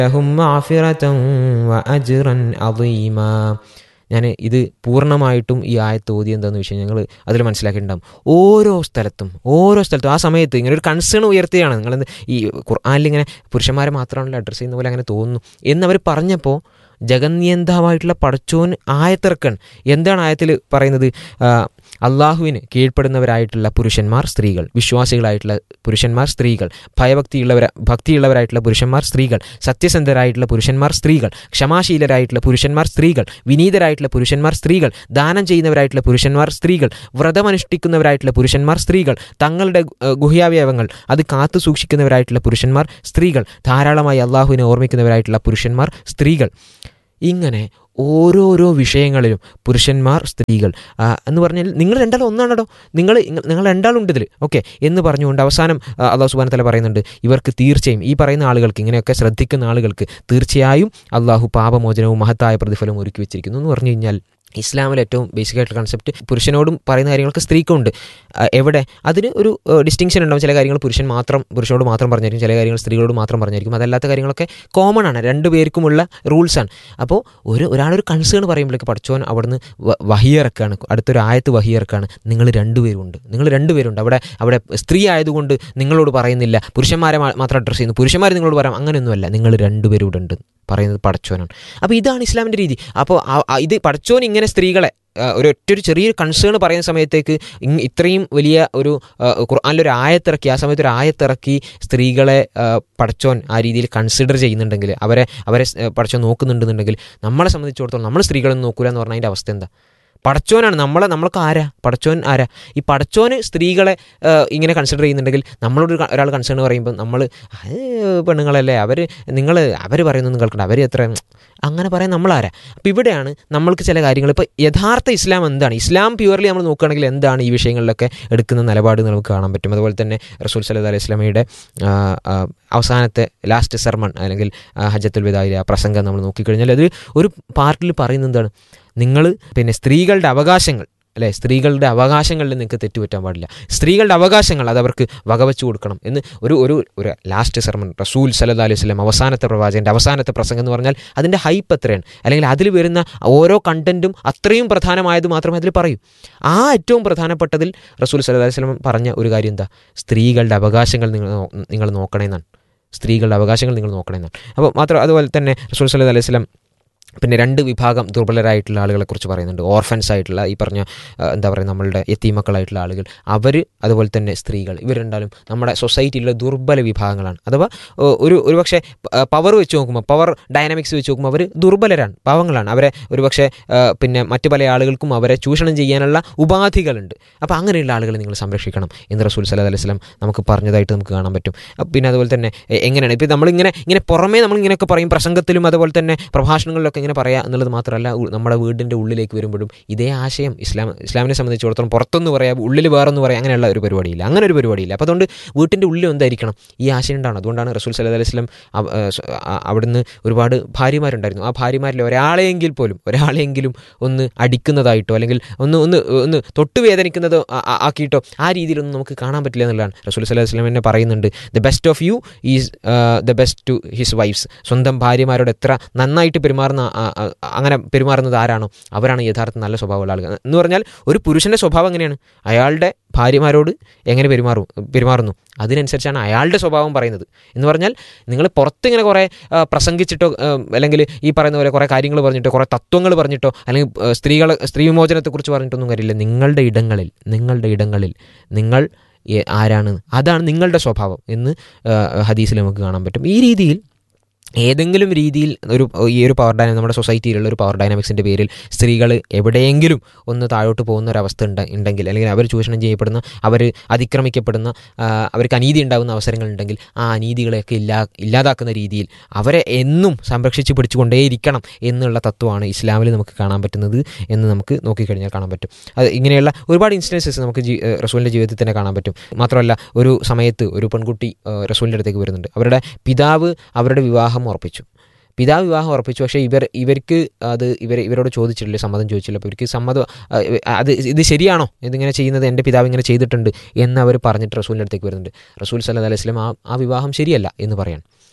ലഹും മാഫിറതൻ വഅജ്റൻ അദീമാ ഞാൻ ഇത് പൂർണ്ണമായിട്ടും ഈ ആയത്ത് ഓതി എന്താണെന്ന് വെച്ച് കഴിഞ്ഞാൽ ഞങ്ങൾ അതിൽ മനസ്സിലാക്കിയിട്ടുണ്ടാകും ഓരോ സ്ഥലത്തും ഓരോ സ്ഥലത്തും ആ സമയത്ത് ഇങ്ങനെ ഒരു കൺസേൺ ഉയർത്തുകയാണ് നിങ്ങൾ ഈ ഖുർആാനിൽ ഇങ്ങനെ പുരുഷന്മാരെ മാത്രമാണല്ലോ അഡ്രസ്സ് ചെയ്യുന്ന പോലെ അങ്ങനെ തോന്നുന്നു എന്നവർ പറഞ്ഞപ്പോൾ ജഗന്യന്താവായിട്ടുള്ള പടച്ചോൻ ആയത്തിറക്കൺ എന്താണ് ആയത്തിൽ പറയുന്നത് ആ, അള്ളാഹുവിന് കീഴ്പ്പെടുന്നവരായിട്ടുള്ള പുരുഷന്മാർ സ്ത്രീകൾ വിശ്വാസികളായിട്ടുള്ള പുരുഷന്മാർ സ്ത്രീകൾ ഭയഭക്തിയുള്ളവര ഭക്തിയുള്ളവരായിട്ടുള്ള പുരുഷന്മാർ സ്ത്രീകൾ സത്യസന്ധരായിട്ടുള്ള പുരുഷന്മാർ സ്ത്രീകൾ ക്ഷമാശീലരായിട്ടുള്ള പുരുഷന്മാർ സ്ത്രീകൾ വിനീതരായിട്ടുള്ള പുരുഷന്മാർ സ്ത്രീകൾ ദാനം ചെയ്യുന്നവരായിട്ടുള്ള പുരുഷന്മാർ സ്ത്രീകൾ വ്രതമനുഷ്ഠിക്കുന്നവരായിട്ടുള്ള പുരുഷന്മാർ സ്ത്രീകൾ തങ്ങളുടെ ഏഹ്, ഗുഹ്യാവയവങ്ങൾ അത് കാത്തു സൂക്ഷിക്കുന്നവരായിട്ടുള്ള പുരുഷന്മാർ സ്ത്രീകൾ ധാരാളമായി അള്ളാഹുവിനെ ഓർമ്മിക്കുന്നവരായിട്ടുള്ള പുരുഷന്മാർ സ്ത്രീകൾ ഇങ്ങനെ ഓരോരോ വിഷയങ്ങളിലും പുരുഷന്മാർ സ്ത്രീകൾ ആ, എന്ന് പറഞ്ഞാൽ നിങ്ങൾ രണ്ടാളും ഒന്നാണോ നിങ്ങൾ നിങ്ങൾ രണ്ടാളും ഉണ്ട് ഇതിൽ ഓക്കെ എന്ന് പറഞ്ഞുകൊണ്ട് അവസാനം ആ, അള്ളാഹു സുബാന തല പറയുന്നുണ്ട് ഇവർക്ക് തീർച്ചയായും ഈ പറയുന്ന ആളുകൾക്ക് ഇങ്ങനെയൊക്കെ ശ്രദ്ധിക്കുന്ന ആളുകൾക്ക് തീർച്ചയായും അള്ളാഹു പാപമോചനവും മഹത്തായ പ്രതിഫലവും ഒരുക്കി വെച്ചിരിക്കുന്നു എന്ന് പറഞ്ഞു കഴിഞ്ഞാൽ ഇസ്ലാമിലെ ഏറ്റവും ബേസിക് ആയിട്ടുള്ള കൺസെപ്റ്റ് പുരുഷനോടും പറയുന്ന കാര്യങ്ങൾക്ക് സ്ത്രീക്കുണ്ട് ആ, എവിടെ അതിന് ഒരു ഡിസ്റ്റിങ്ഷൻ ഉണ്ടാവും ചില കാര്യങ്ങൾ പുരുഷൻ മാത്രം പുരുഷനോട് മാത്രം പറഞ്ഞായിരിക്കും ചില കാര്യങ്ങൾ സ്ത്രീകളോട് മാത്രം പറഞ്ഞായിരിക്കും അതല്ലാത്ത കാര്യങ്ങളൊക്കെ കോമൺ ആണ് രണ്ടു പേർക്കുമുള്ള റൂൾസാണ് അപ്പോൾ ഒരു ഒരാളൊരു കൺസേൺ പറയുമ്പോഴേക്ക് പഠിച്ചോൻ അവിടുന്ന് വ- വഹിയിറക്കാണ് അടുത്തൊരു ആയത്ത് വഹിയിറക്കാണ് നിങ്ങൾ രണ്ടുപേരുണ്ട് നിങ്ങൾ രണ്ടുപേരുണ്ട് അവിടെ അവിടെ സ്ത്രീ ആയതുകൊണ്ട് നിങ്ങളോട് പറയുന്നില്ല പുരുഷന്മാരെ മാ- മാത്രം അഡ്രസ്സ് ചെയ്യുന്നു പുരുഷന്മാർ നിങ്ങളോട് പറയാം അങ്ങനെയൊന്നുമല്ല നിങ്ങൾ രണ്ടുപേരും ഇവിടെ ഉണ്ട് പറയുന്നത് പടച്ചോനാണ് അപ്പോൾ ഇതാണ് ഇസ്ലാമിൻ്റെ രീതി അപ്പോൾ ആ- ആ- ഇത് പടച്ചോൻ ഇങ്ങനെ സ്ത്രീകളെ ആ, ഒരു ഒറ്റൊരു ചെറിയൊരു കൺസേൺ പറയുന്ന സമയത്തേക്ക് ഇങ് ഇത്രയും വലിയ ഒരു ആ, ഖുർആനിലൊരു ആയത്തിറക്കി ആ സമയത്ത് ഒരു ആയത്തിറക്കി സ്ത്രീകളെ ആ, പടച്ചോൻ ആ രീതിയിൽ കൺസിഡർ ചെയ്യുന്നുണ്ടെങ്കിൽ അവരെ അവരെ സ്- പടച്ചോൻ നോക്കുന്നുണ്ടെന്നുണ്ടെങ്കിൽ നമ്മളെ സംബന്ധിച്ചിടത്തോളം നമ്മൾ സ്ത്രീകളൊന്നും നോക്കൂല എന്ന് പറഞ്ഞാൽ അതിൻ്റെ അവസ്ഥ എന്താ പടച്ചോനാണ് നമ്മളെ നമ്മൾക്ക് ആരാ പടച്ചോൻ ആരാ ഈ പടച്ചോന് സ്ത്രീകളെ ആ, ഇങ്ങനെ കൺസിഡർ ചെയ്യുന്നുണ്ടെങ്കിൽ നമ്മളോട് ഒരു- ഒരാൾ കൺസേൺ പറയുമ്പോൾ നമ്മൾ അത് പെണ്ണുങ്ങളല്ലേ അവർ നിങ്ങൾ അവർ പറയുന്നൊന്നും കേൾക്കണ്ട അവർ എത്ര അങ്ങനെ പറയാൻ നമ്മളാരാ അപ്പോൾ ഇവിടെയാണ് നമ്മൾക്ക് ചില കാര്യങ്ങൾ ഇപ്പോൾ യഥാർത്ഥ ഇസ്ലാം എന്താണ് ഇസ്ലാം പ്യുവർലി നമ്മൾ നോക്കുകയാണെങ്കിൽ എന്താണ് ഈ വിഷയങ്ങളിലൊക്കെ എടുക്കുന്ന നിലപാട് നമുക്ക് കാണാൻ പറ്റും അതുപോലെ തന്നെ റസൂൽ സല്ലല്ലാഹു അലൈഹി വസല്ലമയുടെ ആ, ആ, അവസാനത്തെ ലാസ്റ്റ് സർമൺ അല്ലെങ്കിൽ ആ, ഹജ്ജത്തുൽ വിദായിലെ ആ പ്രസംഗം നമ്മൾ നോക്കിക്കഴിഞ്ഞാൽ അത് ഒരു പാർട്ടിൽ പറയുന്നത് എന്താണ് നിങ്ങൾ പിന്നെ സ്ത്രീകളുടെ അവകാശങ്ങൾ അല്ലേ സ്ത്രീകളുടെ അവകാശങ്ങളിൽ നിങ്ങൾക്ക് തെറ്റുപറ്റാൻ പാടില്ല സ്ത്രീകളുടെ അവകാശങ്ങൾ അത് അവർക്ക് വകവെച്ചു കൊടുക്കണം എന്ന് ഒരു ഒരു ഒരു ലാസ്റ്റ് സർമൺ റസൂൽ സല്ലല്ലാഹു അലൈഹി വസല്ലം അവസാനത്തെ പ്രവാചകൻ്റെ അവസാനത്തെ പ്രസംഗം എന്ന് പറഞ്ഞാൽ അതിൻ്റെ ഹൈപ്പ് എത്രയാണ് അല്ലെങ്കിൽ അതിൽ വരുന്ന ഓരോ കണ്ടന്റും അത്രയും പ്രധാനമായത് മാത്രമേ അതിൽ പറയൂ ആ ഏറ്റവും പ്രധാനപ്പെട്ടതിൽ റസൂൽ സല്ലല്ലാഹു അലൈഹി വസല്ലം പറഞ്ഞ ഒരു കാര്യം എന്താ സ്ത്രീകളുടെ അവകാശങ്ങൾ നിങ്ങൾ നോ- നിങ്ങൾ നോക്കണമെന്നാണ് സ്ത്രീകളുടെ അവകാശങ്ങൾ നിങ്ങൾ നോക്കണമെന്നാണ് അപ്പോൾ മാത്രം അതുപോലെ തന്നെ റസൂൽ സല്ലല്ലാഹു അലൈഹി വസല്ലം പിന്നെ രണ്ട് വിഭാഗം ദുർബലരായിട്ടുള്ള ആളുകളെ കുറിച്ച് പറയുന്നുണ്ട് ഓർഫൻസ് ആയിട്ടുള്ള ഈ പറഞ്ഞ ആ, എന്താ പറയുക നമ്മളുടെ എത്തീമക്കളായിട്ടുള്ള ആളുകൾ അവർ അതുപോലെ തന്നെ സ്ത്രീകൾ ഇവർ രണ്ടാലും നമ്മുടെ സൊസൈറ്റിയിലെ ദുർബല വിഭാഗങ്ങളാണ് അഥവാ ഓ, ഒരു ഒരുപക്ഷെ പവർ വെച്ച് നോക്കുമ്പോൾ പവർ ഡൈനാമിക്സ് വെച്ച് നോക്കുമ്പോൾ അവർ ദുർബലരാണ് പാവങ്ങളാണ് അവരെ ഒരുപക്ഷെ ആ, പിന്നെ മറ്റു പല ആളുകൾക്കും അവരെ ചൂഷണം ചെയ്യാനുള്ള ഉപാധികളുണ്ട് അപ്പോൾ അങ്ങനെയുള്ള ആളുകളെ നിങ്ങൾ സംരക്ഷിക്കണം എന്ന് റസൂൽ സല്ലല്ലാഹു അലൈഹി വസല്ലം നമുക്ക് പറഞ്ഞതായിട്ട് നമുക്ക് കാണാൻ പറ്റും അപ്പൊ പിന്നെ അതുപോലെ തന്നെ എ- എങ്ങനെയാണ് ഇപ്പോൾ നമ്മളിങ്ങനെ ഇങ്ങനെ പുറമേ നമ്മൾ ഇങ്ങനെയൊക്കെ പറയും പ്രസംഗത്തിലും അതുപോലെ തന്നെ പ്രഭാഷണങ്ങളിലൊക്കെ ഇങ്ങനെ പറയാം എന്നുള്ളത് മാത്രമല്ല ഉ- നമ്മുടെ വീടിൻ്റെ ഉള്ളിലേക്ക് വരുമ്പോഴും ഇതേ ആശയം ഇസ്ലാം ഇസ്ലാമിനെ സംബന്ധിച്ചിടത്തോളം പുറത്തൊന്ന് പറയാം ഉള്ളിൽ വേറൊന്ന് പറയാം അങ്ങനെയുള്ള ഒരു പരിപാടിയില്ല അങ്ങനെ ഒരു പരിപാടിയില്ല അപ്പോൾ അതുകൊണ്ട് വീട്ടിൻ്റെ ഉള്ളിൽ എന്തായിരിക്കണം ഈ ആശയം ഉണ്ടാണ് അതുകൊണ്ടാണ് റസൂൽ സല്ലല്ലാഹു അലൈഹി വസല്ലം അവ- ഏ, സ- ആ- അവിടുന്ന് ഒരുപാട് ഭാര്യമാരുണ്ടായിരുന്നു ആ ഭാര്യമാരിൽ ഒരാളെയെങ്കിൽ പോലും ഒരാളെങ്കിലും ഒന്ന് അടിക്കുന്നതായിട്ടോ അല്ലെങ്കിൽ ഒന്ന് ഒന്ന് ഒന്ന് തൊട്ട് വേദനിക്കുന്നത് ആ- ആ- ആക്കിയിട്ടോ ആ രീതിയിലൊന്നും നമുക്ക് കാണാൻ പറ്റില്ല എന്നുള്ളതാണ് റസൂൽ സല്ലല്ലാഹു അലൈഹി വസല്ലം തന്നെ പറയുന്നുണ്ട് the best of you is the best to his wives സ്വന്തം ഭാര്യമാരോട് എത്ര നന്നായിട്ട് പെരുമാറുന്ന ആ- ആ- അങ്ങനെ പെരുമാറുന്നത് ആരാണോ അവരാണ് യഥാർത്ഥ നല്ല സ്വഭാവമുള്ള ആളുകൾ എന്ന് പറഞ്ഞാൽ ഒരു പുരുഷൻ്റെ സ്വഭാവം എങ്ങനെയാണ് അയാളുടെ ഭാര്യമാരോട് എങ്ങനെ പെരുമാറും പെരുമാറുന്നു അതിനനുസരിച്ചാണ് അയാളുടെ സ്വഭാവം പറയുന്നത് എന്ന് പറഞ്ഞാൽ നിങ്ങൾ പുറത്ത് ഇങ്ങനെ കുറേ ആ, പ്രസംഗിച്ചിട്ടോ ആ, അല്ലെങ്കിൽ ഈ പറയുന്ന പോലെ കുറേ കാര്യങ്ങൾ പറഞ്ഞിട്ടോ കുറേ തത്വങ്ങൾ പറഞ്ഞിട്ടോ അല്ലെങ്കിൽ ആ, സ്ത്രീകളെ സ്ത്രീ വിമോചനത്തെക്കുറിച്ച് പറഞ്ഞിട്ടൊന്നും കാര്യമില്ല നിങ്ങളുടെ ഇടങ്ങളിൽ നിങ്ങളുടെ ഇടങ്ങളിൽ നിങ്ങൾ ഏ- ആരാണ് അതാണ് നിങ്ങളുടെ സ്വഭാവം എന്ന് ആ, ഹദീസിൽ നമുക്ക് കാണാൻ പറ്റും ഈ രീതിയിൽ ഏതെങ്കിലും രീതിയിൽ ഒരു ഈ ഒരു പവർ ഡൈനാമിക് നമ്മുടെ സൊസൈറ്റിയിലുള്ള ഒരു പവർ ഡൈനാമിക്സിൻ്റെ പേരിൽ സ്ത്രീകൾ എവിടെയെങ്കിലും ഒന്ന് താഴോട്ട് പോകുന്ന ഒരു അവസ്ഥ ഉണ്ട് ഉണ്ടെങ്കിൽ അല്ലെങ്കിൽ അവർ ചൂഷണം ചെയ്യപ്പെടുന്ന അവർ അതിക്രമിക്കപ്പെടുന്ന ആ, അവർക്ക് അനീതി ഉണ്ടാകുന്ന അവസരങ്ങളുണ്ടെങ്കിൽ ആ അനീതികളെയൊക്കെ ഇല്ലാ ഇല്ലാതാക്കുന്ന രീതിയിൽ അവരെ എന്നും സംരക്ഷിച്ച് പിടിച്ചുകൊണ്ടേയിരിക്കണം എന്നുള്ള തത്വമാണ് ഇസ്ലാമിൽ നമുക്ക് കാണാൻ പറ്റുന്നത് എന്ന് നമുക്ക് നോക്കിക്കഴിഞ്ഞാൽ കാണാൻ പറ്റും അത് ഇങ്ങനെയുള്ള ഒരുപാട് ഇൻസിഡൻസസ് നമുക്ക് ജീ ഏഹ് റസൂലിൻ്റെ ജീവിതത്തിൽ തന്നെ കാണാൻ പറ്റും മാത്രമല്ല ഒരു സമയത്ത് ഒരു പെൺകുട്ടി ഏഹ് റസൂലിൻ്റെ അടുത്തേക്ക് വരുന്നുണ്ട് അവരുടെ പിതാവ് അവരുടെ വിവാഹം ഉറപ്പിച്ചു പിതാവ് വിവാഹം ഉറപ്പിച്ചു പക്ഷേ ഇവർ ഇവർക്ക് അത് ഇവർ ഇവരോട് ചോദിച്ചിട്ടില്ല സമ്മതം ചോദിച്ചില്ല അപ്പോൾ ഇവർക്ക് സമ്മതം ആ, അത് ഇത് ശരിയാണോ ഇതിങ്ങനെ ചെയ്യുന്നത് എൻ്റെ പിതാവ് ഇങ്ങനെ ചെയ്തിട്ടുണ്ട് എന്ന് അവർ പറഞ്ഞിട്ട് റസൂലിൻ്റെ അടുത്തേക്ക് വരുന്നുണ്ട് റസൂൽ സല്ലല്ലാഹു അലൈഹി വസല്ലം ആ ആ വിവാഹം ശരിയല്ല എന്ന് പറയാൻ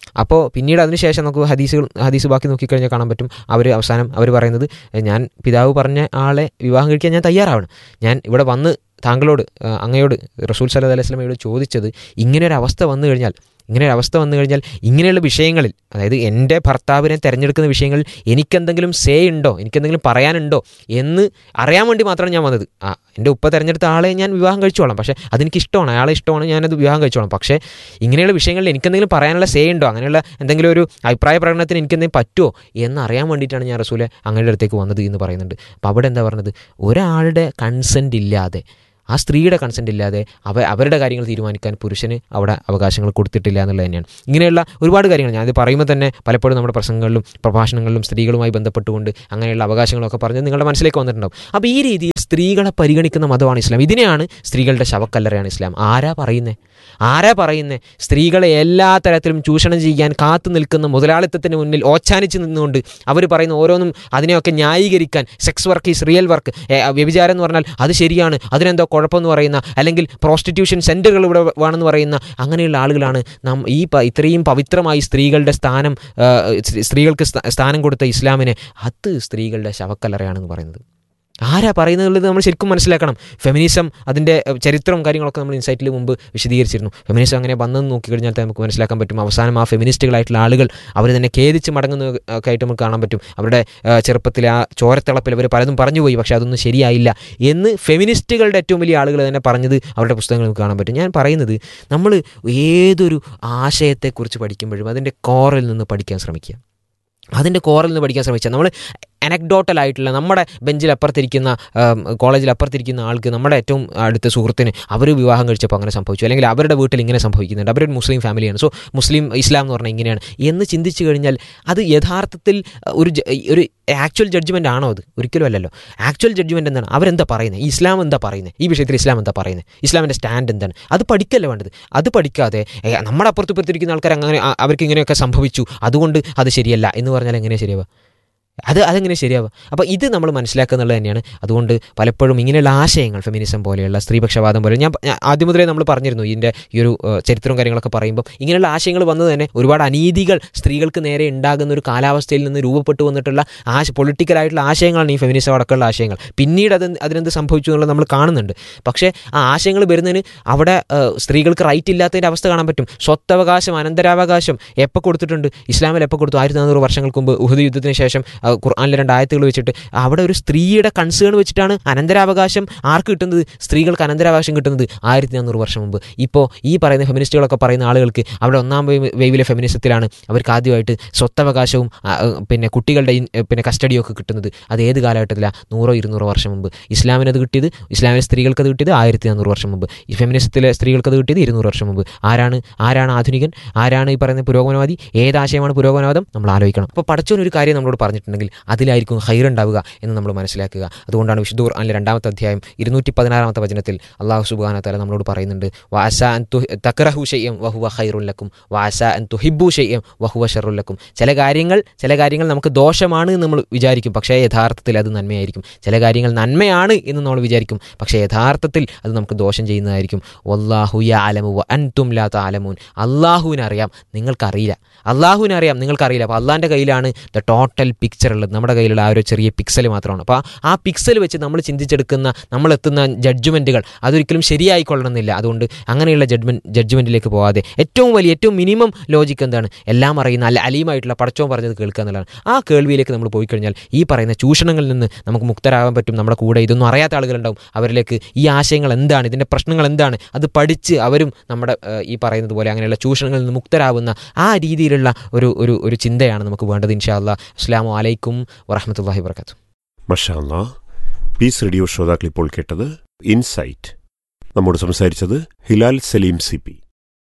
അപ്പോൾ പിന്നീട് അതിനുശേഷം നമുക്ക് ഹദീസുകൾ ഹദീസ് ബാക്കി നോക്കിക്കഴിഞ്ഞാൽ കാണാൻ പറ്റും അവർ അവസാനം അവർ പറയുന്നത് ഞാൻ പിതാവ് പറഞ്ഞ ആളെ വിവാഹം കഴിക്കാൻ ഞാൻ തയ്യാറാവണം ഞാൻ ഇവിടെ വന്ന് താങ്കളോട് ആ, അങ്ങയോട് റസൂൽ സല്ലല്ലാഹു അലൈഹി വസല്ലമയോട് ചോദിച്ചത് ഇങ്ങനെ ഒരു അവസ്ഥ വന്നു കഴിഞ്ഞാൽ ഇങ്ങനെ ഒരു അവസ്ഥ വന്നു കഴിഞ്ഞാൽ ഇങ്ങനെയുള്ള വിഷയങ്ങളിൽ അതായത് എൻ്റെ ഭർത്താവിനെ തിരഞ്ഞെടുക്കുന്ന വിഷയങ്ങളിൽ എനിക്കെന്തെങ്കിലും സേ ഉണ്ടോ എനിക്കെന്തെങ്കിലും പറയാനുണ്ടോ എന്ന് അറിയാൻ വേണ്ടി മാത്രമാണ് ഞാൻ വന്നത് ആ എൻ്റെ ഉപ്പ തിരഞ്ഞെടുത്ത ആളെ ഞാൻ വിവാഹം കഴിച്ചോളാം പക്ഷേ അതെനിക്ക് ഇഷ്ടമാണ് അയാളെ ഇഷ്ടമാണ് ഞാനത് വിവാഹം കഴിച്ചോളാം പക്ഷേ ഇങ്ങനെയുള്ള വിഷയങ്ങളിൽ എനിക്കെന്തെങ്കിലും പറയാനുള്ള സേ ഉണ്ടോ അങ്ങനെയുള്ള എന്തെങ്കിലും ഒരു അഭിപ്രായ പ്രകടനത്തിന് എനിക്കെന്തെങ്കിലും പറ്റുമോ എന്ന് അറിയാൻ വേണ്ടിയിട്ടാണ് ഞാൻ റസൂലെ അങ്ങയുടെ അടുത്തേക്ക് വന്നത് എന്ന് പറയുന്നുണ്ട് അപ്പോൾ അവിടെ എന്താ പറഞ്ഞത് ഒരാളുടെ കൺസെൻറ്റ് ഇല്ലാതെ ആ സ്ത്രീയുടെ കൺസെൻറ്റ് ഇല്ലാതെ അവ അവരുടെ കാര്യങ്ങൾ തീരുമാനിക്കാൻ പുരുഷന് അവിടെ അവകാശങ്ങൾ കൊടുത്തിട്ടില്ല എന്നുള്ളത് തന്നെയാണ് ഇങ്ങനെയുള്ള ഒരുപാട് കാര്യങ്ങൾ ഞാനത് പറയുമ്പോൾ തന്നെ പലപ്പോഴും നമ്മുടെ പ്രസംഗങ്ങളിലും പ്രഭാഷണങ്ങളിലും സ്ത്രീകളുമായി ബന്ധപ്പെട്ടുകൊണ്ട് അങ്ങനെയുള്ള അവകാശങ്ങളൊക്കെ പറഞ്ഞ് നിങ്ങളുടെ മനസ്സിലേക്ക് വന്നിട്ടുണ്ടാവും അപ്പോൾ ഈ രീതിയിൽ സ്ത്രീകളെ പരിഗണിക്കുന്ന മതമാണ് ഇസ്ലാം ഇതിനെയാണ് സ്ത്രീകളുടെ ശവക്കല്ലറയാണ് ഇസ്ലാം ആരാ പറയുന്നത് ആരാ പറയുന്നത് സ്ത്രീകളെ എല്ലാ തരത്തിലും ചൂഷണം ചെയ്യാൻ കാത്തു നിൽക്കുന്ന മുതലാളിത്തത്തിന് മുന്നിൽ ഓച്ചാനിച്ച് നിന്നുകൊണ്ട് അവർ പറയുന്ന ഓരോന്നും അതിനെയൊക്കെ ന്യായീകരിക്കാൻ sex work is real work വ്യഭിചാരം എന്ന് പറഞ്ഞാൽ അത് ശരിയാണ് അതിനെന്തോ കുഴപ്പമെന്ന് പറയുന്ന അല്ലെങ്കിൽ പ്രോസ്റ്റിറ്റ്യൂഷൻ സെൻറ്ററുകൾ ഇവിടെ വേണമെന്ന് പറയുന്ന അങ്ങനെയുള്ള ആളുകളാണ് നാം ഈ പ- ഇത്രയും പവിത്രമായി സ്ത്രീകളുടെ സ്ഥാനം ആ, സ്ത്രീ- സ്ത്രീകൾക്ക് സ്ഥാ- സ്ഥാനം കൊടുത്ത ഇസ്ലാമിനെ അത് സ്ത്രീകളുടെ ശവക്കല്ലറയാണെന്ന് പറയുന്നത് ആരാ പറയുന്നത് നമ്മൾ ശരിക്കും മനസ്സിലാക്കണം ഫെമിനിസം അതിൻ്റെ അഹ്, ചരിത്രവും കാര്യങ്ങളൊക്കെ നമ്മൾ ഇൻസൈറ്റിൽ മുമ്പ് വിശദീകരിച്ചിരുന്നു ഫെമിനിസം അങ്ങനെ വന്നെന്ന് നോക്കിക്കഴിഞ്ഞാൽ തന്നെ നമുക്ക് മനസ്സിലാക്കാൻ പറ്റും അവസാനം ആ ഫെമിനിസ്റ്റുകളായിട്ടുള്ള ആളുകൾ അവർ തന്നെ ഖേദിച്ച് മടങ്ങുന്ന ഒക്കെ ആയിട്ട് നമുക്ക് കാണാൻ പറ്റും അവരുടെ ആ, ചെറുപ്പത്തിൽ ആ ചോരത്തിളപ്പിൽ അവർ പലതും പറഞ്ഞുപോയി പക്ഷേ അതൊന്നും ശരിയായില്ല എന്ന് ഫെമിനിസ്റ്റുകളുടെ ഏറ്റവും വലിയ ആളുകൾ തന്നെ പറഞ്ഞത് അവരുടെ പുസ്തകങ്ങൾ നമുക്ക് കാണാൻ പറ്റും ഞാൻ പറയുന്നത് നമ്മൾ ഏതൊരു ആശയത്തെക്കുറിച്ച് പഠിക്കുമ്പോഴും അതിൻ്റെ കോറിൽ നിന്ന് പഠിക്കാൻ ശ്രമിക്കുക അതിൻ്റെ കോറിൽ നിന്ന് പഠിക്കാൻ ശ്രമിച്ചാൽ നമ്മൾ അനക്ഡോട്ടൽ ആയിട്ടുള്ള നമ്മുടെ ബെഞ്ചിൽ അപ്പുറത്തിരിക്കുന്ന ആം, കോളേജിൽ അപ്പുറത്തിരിക്കുന്ന ആൾക്ക് നമ്മുടെ ഏറ്റവും അടുത്ത സുഹൃത്തിന് അവർ വിവാഹം കഴിച്ചപ്പോൾ അങ്ങനെ സംഭവിച്ചു അല്ലെങ്കിൽ അവരുടെ വീട്ടിൽ ഇങ്ങനെ സംഭവിക്കുന്നുണ്ട് അവരൊരു മുസ്ലിം ഫാമിലിയാണ് സോ മുസ്ലിം ഇസ്ലാം എന്ന് പറഞ്ഞാൽ ഇങ്ങനെയാണ് എന്ന് ചിന്തിച്ചു കഴിഞ്ഞാൽ അത് യഥാർത്ഥത്തിൽ ഒരു ജ- ഒരു ആക്ച്വൽ ജഡ്ജ്മെൻ്റ് ആണോ അത് ഒരിക്കലും അല്ലല്ലോ ആക്ച്വൽ ജഡ്ജ്മെൻറ്റ് എന്താണ് അവരെന്താ പറയുന്നത് ഈ ഇസ്ലാം എന്താ പറയുന്നത് ഈ വിഷയത്തിൽ ഇസ്ലാം എന്താ പറയുന്നത് ഇസ്ലാമിൻ്റെ സ്റ്റാൻഡ് എന്താണ് അത് പഠിക്കല്ലേ വേണ്ടത് അത് പഠിക്കാതെ ഏ, നമ്മുടെ അപ്പുറത്ത് ഇപ്പുറത്തിരിക്കുന്ന ആൾക്കാർ അങ്ങനെ ആ, അവർക്ക് ഇങ്ങനെയൊക്കെ സംഭവിച്ചു അതുകൊണ്ട് അത് ശരിയല്ല എന്ന് പറഞ്ഞാൽ എങ്ങനെ ശരിയാവുക അത് അതെങ്ങനെ ശരിയാവുക അപ്പോൾ ഇത് നമ്മൾ മനസ്സിലാക്കുക എന്നുള്ളത് തന്നെയാണ് അതുകൊണ്ട് പലപ്പോഴും ഇങ്ങനെയുള്ള ആശയങ്ങൾ ഫെമിനിസം പോലെയുള്ള സ്ത്രീപക്ഷവാദം പോലെ ഞാൻ ഞാൻ ആദ്യം മുതലേ നമ്മൾ പറഞ്ഞിരുന്നു ഇതിൻ്റെ ഈ ഒരു ഏഹ്, ചരിത്രവും കാര്യങ്ങളൊക്കെ പറയുമ്പോൾ ഇങ്ങനെയുള്ള ആശയങ്ങൾ വന്നത് തന്നെ ഒരുപാട് അനീതികൾ സ്ത്രീകൾക്ക് നേരെ ഉണ്ടാകുന്ന ഒരു കാലാവസ്ഥയിൽ നിന്ന് രൂപപ്പെട്ടു വന്നിട്ടുള്ള ആശ പൊളിറ്റിക്കലായിട്ടുള്ള ആശയങ്ങളാണ് ഈ ഫെമിനിസം അടക്കമുള്ള ആശയങ്ങൾ പിന്നീട് അത് അതിനെന്ത് സംഭവിച്ചു എന്നുള്ളത് നമ്മൾ കാണുന്നുണ്ട് പക്ഷേ ആ ആശയങ്ങൾ വരുന്നതിന് അവിടെ ഏഹ്, സ്ത്രീകൾക്ക് റൈറ്റ് ഇല്ലാത്തതിൻ്റെ അവസ്ഥ കാണാൻ പറ്റും സ്വത്തവകാശം അനന്തരാവകാശം എപ്പോൾ കൊടുത്തിട്ടുണ്ട് ഇസ്ലാമിൽ എപ്പോൾ കൊടുത്തു ആയിരത്തി നാനൂറ് വർഷങ്ങൾക്ക് മുമ്പ് ഉഹദ് യുദ്ധത്തിന് ശേഷം ആ, ഖുർആനിലെ രണ്ട് ആയത്തുകൾ വെച്ചിട്ട് അവിടെ ഒരു സ്ത്രീയുടെ കൺസേൺ വെച്ചിട്ടാണ് അനന്തരാവകാശം ആർക്ക് കിട്ടുന്നത് സ്ത്രീകൾക്ക് അനന്തരാവകാശം കിട്ടുന്നത് ആയിരത്തി നാനൂറ് വർഷം മുമ്പ് ഇപ്പോൾ ഈ പറയുന്ന ഫെമിനിസ്റ്റുകളൊക്കെ പറയുന്ന ആളുകൾക്ക് അവിടെ ഒന്നാം വേവ് വേവിലെ ഫെമിനിസത്തിലാണ് അവർക്ക് ആദ്യമായിട്ട് സ്വത്തവകാശവും ആ, ആ, പിന്നെ കുട്ടികളുടെ ഇൻ- പിന്നെ കസ്റ്റഡിയും ഒക്കെ കിട്ടുന്നത് അത് ഏത് കാലഘട്ടത്തിലാണ് നൂറോ ഇരുന്നൂറോ വർഷം മുമ്പ് ഇസ്ലാമിന് അത് കിട്ടിയത് ഇസ്ലാമിലെ സ്ത്രീകൾക്ക് അത് കിട്ടിയത് ആയിരത്തി നാനൂറ് വർഷം മുമ്പ് ഈ ഫെമിനിസത്തിലെ സ്ത്രീകൾക്ക് അത് കിട്ടിയത് ഇരുന്നൂറ് വർഷം മുമ്പ് ആരാണ് ആരാണ് ആധുനികൻ ആരാണ് ഈ പറയുന്ന പുരോഗമനവാദി ഏതാശയമാണ് പുരോഗമനവാദം നമ്മൾ ആലോചിക്കണം അപ്പോൾ പടച്ചോൻ ഒരു കാര്യം നമ്മളോട് പറഞ്ഞിട്ടുണ്ടെങ്കിൽ അതിലായിരിക്കും ഹൈർ ഉണ്ടാവുക എന്ന് നമ്മൾ മനസ്സിലാക്കുക അതുകൊണ്ടാണ് വിശുദ്ധ ഖുർആനിലെ രണ്ടാമത്തെ അധ്യായം ഇരുന്നൂറ്റി പതിനാറാമത്തെ വചനത്തിൽ അള്ളാഹു സുബാന തല നമ്മളോട് പറയുന്നുണ്ട് വാസ അൻ തു തക്രഹു ഷെയ്യം വഹുവ ഹൈറുല്ലക്കും വാസ അൻ തുഹിബു ഷെയ്യം വഹുവ ഷറുല്ലക്കും ചില കാര്യങ്ങൾ ചില കാര്യങ്ങൾ നമുക്ക് ദോഷമാണ് എന്ന് നമ്മൾ വിചാരിക്കും പക്ഷേ യഥാർത്ഥത്തിൽ അത് നന്മയായിരിക്കും ചില കാര്യങ്ങൾ നന്മയാണ് എന്ന് നമ്മൾ വിചാരിക്കും പക്ഷേ യഥാർത്ഥത്തിൽ അത് നമുക്ക് ദോഷം ചെയ്യുന്നതായിരിക്കും വല്ലാഹു യാലമു വ അൻതും ലാ താലമൂൻ അള്ളാഹുവിനറിയാം നിങ്ങൾക്കറിയില്ല അള്ളാഹുവിനറിയാം നിങ്ങൾക്കറിയില്ല അപ്പോൾ അള്ളാഹിൻ്റെ കയ്യിലാണ് ദ ടോട്ടൽ പിക്ചർ ഉള്ളത് നമ്മുടെ കയ്യിലുള്ള ആ ഒരു ചെറിയ പിക്സൽ മാത്രമാണ് അപ്പോൾ ആ പിക്സൽ വെച്ച് നമ്മൾ ചിന്തിച്ചെടുക്കുന്ന നമ്മളെത്തുന്ന ജഡ്ജ്മെൻറ്റുകൾ അതൊരിക്കലും ശരിയായിക്കൊള്ളണമെന്നില്ല അതുകൊണ്ട് അങ്ങനെയുള്ള ജഡ്ജ്മെൻറ്റ് ജഡ്ജ്മെൻറ്റിലേക്ക് പോകാതെ ഏറ്റവും വലിയ ഏറ്റവും മിനിമം ലോജിക്ക് എന്താണ് എല്ലാം അറിയുന്ന അല്ല അലീമായിട്ടുള്ള പടച്ചോൻ പറഞ്ഞത് കേൾക്കുക എന്നുള്ളതാണ് ആ കേൾവിയിലേക്ക് നമ്മൾ പോയി കഴിഞ്ഞാൽ ഈ പറയുന്ന ചൂഷണങ്ങളിൽ നിന്ന് നമുക്ക് മുക്തരാകാൻ പറ്റും നമ്മുടെ കൂടെ ഇതൊന്നും അറിയാത്ത ആളുകളുണ്ടാവും അവരിലേക്ക് ഈ ആശയങ്ങൾ എന്താണ് ഇതിൻ്റെ പ്രശ്നങ്ങൾ എന്താണ് അത് പഠിച്ച് അവരും നമ്മുടെ ഏഹ്, ഈ പറയുന്നത് പോലെ അങ്ങനെയുള്ള ചൂഷണങ്ങളിൽ നിന്ന് മുക്തരാകുന്ന ആ രീതിയിലുള്ള ഒരു ഒരു ഒരു ചിന്തയാണ് നമുക്ക് വേണ്ടത് ഇൻഷാ അല്ലാ അസ്സാം വലൈക്കും വറഹമത്തല്ലാഹി വർക്കാത്തു മഷാല്ലാ പീസ് റേഡിയോ ശ്രോതാക്കൾ ഇപ്പോൾ കേട്ടത് ഇൻസൈറ്റ് നമ്മോട് സംസാരിച്ചത് Hilal Salim C P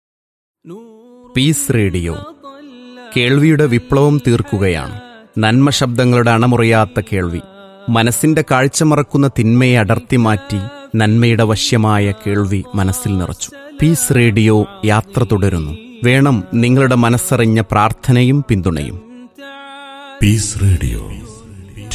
Peace Radio കേൾവിയുടെ വിപ്ലവം തീർക്കുകയാണ് നന്മ ശബ്ദങ്ങളുടെ അണമുറിയാത്ത കേൾവി മനസ്സിന്റെ കാഴ്ച മറക്കുന്ന തിന്മയെ അടർത്തി മാറ്റി നന്മയുടെ വശ്യമായ കേൾവി മനസ്സിൽ നിറച്ചു പീസ് റേഡിയോ യാത്ര തുടരുന്നു വേണം നിങ്ങളുടെ മനസ്സറിഞ്ഞ പ്രാർത്ഥനയും പിന്തുണയും Peace Radio.